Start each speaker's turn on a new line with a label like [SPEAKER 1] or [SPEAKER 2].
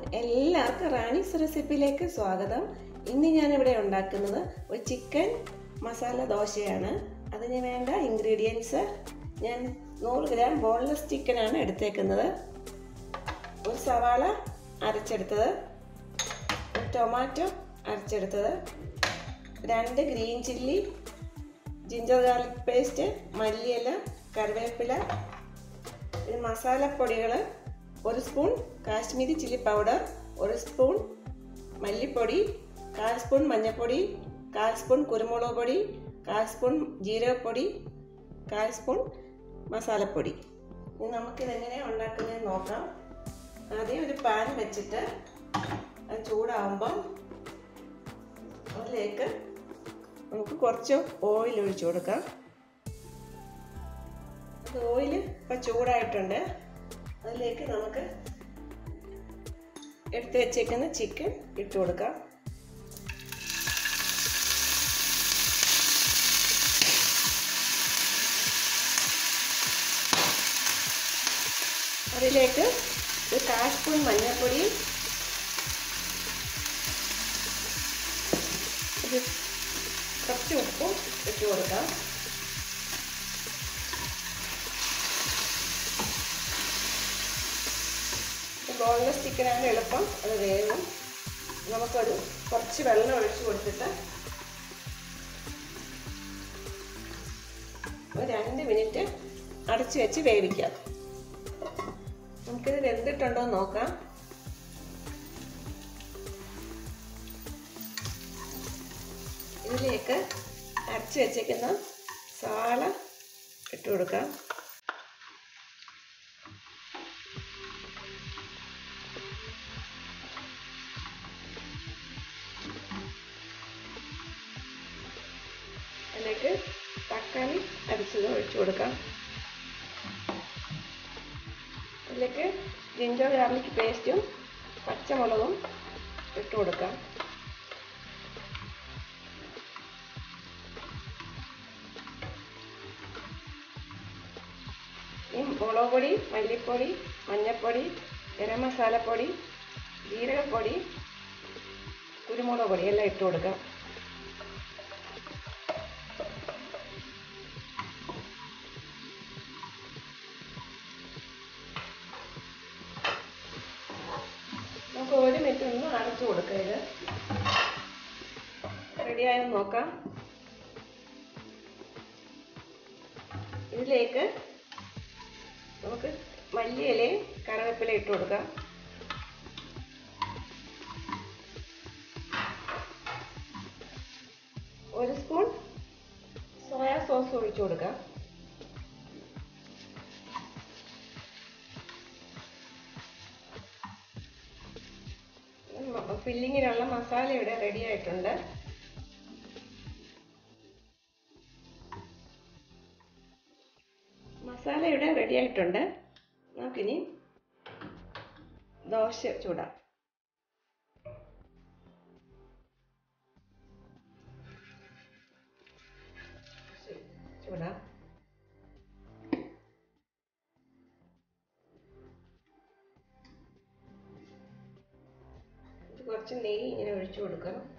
[SPEAKER 1] എല്ലാവർക്കും റാണീസ് റെസിപ്പിയിലേക്ക് സ്വാഗതം ഇന്ന് ഞാനിവിടെ ഉണ്ടാക്കുന്നത് ഒരു ചിക്കൻ മസാല ദോശയാണ് അതിന് വേണ്ട ഇൻഗ്രീഡിയൻസ് ഞാൻ നൂറ് ഗ്രാം ബോൺലെസ് ചിക്കനാണ് എടുത്തേക്കുന്നത് ഒരു സവാള അരച്ചെടുത്തത് ഒരു ടൊമാറ്റോ അരച്ചെടുത്തത് രണ്ട് green chilli ginger garlic paste മല്ലിയില കറിവേപ്പില പിന്നെ മസാലപ്പൊടികൾ ഒരു സ്പൂൺ കാശ്മീരി ചില്ലി പൗഡർ ഒരു സ്പൂൺ മല്ലിപ്പൊടി കാൽ സ്പൂൺ മഞ്ഞൾപ്പൊടി കാൽ സ്പൂൺ കുരുമുളക് പൊടി കാൽ സ്പൂൺ ജീരകപ്പൊടി കാൽ സ്പൂൺ മസാലപ്പൊടി ഇനി നമുക്കിതെങ്ങനെ ഉണ്ടാക്കുന്നതെന്ന് നോക്കാം ആദ്യം ഒരു പാൻ വെച്ചിട്ട് അത് ചൂടാവുമ്പം അതിലേക്ക് നമുക്ക് കുറച്ച് ഓയിൽ ഒഴിച്ചു കൊടുക്കാം അത് ഓയിൽ ഇപ്പം ചൂടായിട്ടുണ്ട് അതിലേക്ക് നമുക്ക് എടുത്ത് വെച്ചേക്കുന്ന ചിക്കൻ ഇട്ട് കൊടുക്കാം അതിലേക്ക് ഒരു കാൽ സ്പൂൺ മഞ്ഞൾപ്പൊടി ഒരു കുറച്ച് ഉപ്പും ഇട്ട് കൊടുക്കാം ബോൺലെസ് ചിക്കനാണ് എളുപ്പം അത് വേഗം നമുക്കൊരു കുറച്ച് വെള്ളം ഒഴിച്ച് കൊടുത്തിട്ട് ഒരു രണ്ട് മിനിറ്റ് അടച്ച് വെച്ച് വേവിക്കാം നമുക്കിത് വെന്തിട്ടുണ്ടോ എന്ന് നോക്കാം ഇതിലേക്ക് അരച്ച് വെച്ചേക്കുന്ന സാള ഇട്ട് കൊടുക്കാം അതിലേക്ക് തക്കാളി അരച്ചത് ഒഴിച്ചു കൊടുക്കാം അതിലേക്ക് ജിഞ്ചർ ഗാർലിക് പേസ്റ്റും പച്ചമുളകും ഇട്ട് കൊടുക്കാം ഈ മുളക് പൊടി മല്ലിപ്പൊടി മഞ്ഞൾപ്പൊടി ഗരം മസാലപ്പൊടി ജീരകപ്പൊടി കുരുമുളക് പൊടി എല്ലാം ഇട്ട് കൊടുക്കാം നമുക്ക് ഒരു മിനിറ്റ് ഒന്ന് അടച്ചു കൊടുക്കുക ഇത് റെഡിയായെന്ന് നോക്കാം ഇതിലേക്ക് നമുക്ക് മല്ലിയിലയും കറിവേപ്പില ഇട്ട് കൊടുക്കാം ഒരു സ്പൂൺ സോയാ സോസ് ഒഴിച്ചു കൊടുക്കാം ഫില്ലിങ്ങിനുള്ള മസാല ഇവിടെ റെഡി ആയിട്ടുണ്ട് മസാല ഇവിടെ റെഡി ആയിട്ടുണ്ട് നമുക്കിനി ദോശ ചൂടാം ചൂടാം കുറച്ച് നെയ്യ് ഇങ്ങനെ ഒഴിച്ചു കൊടുക്കണം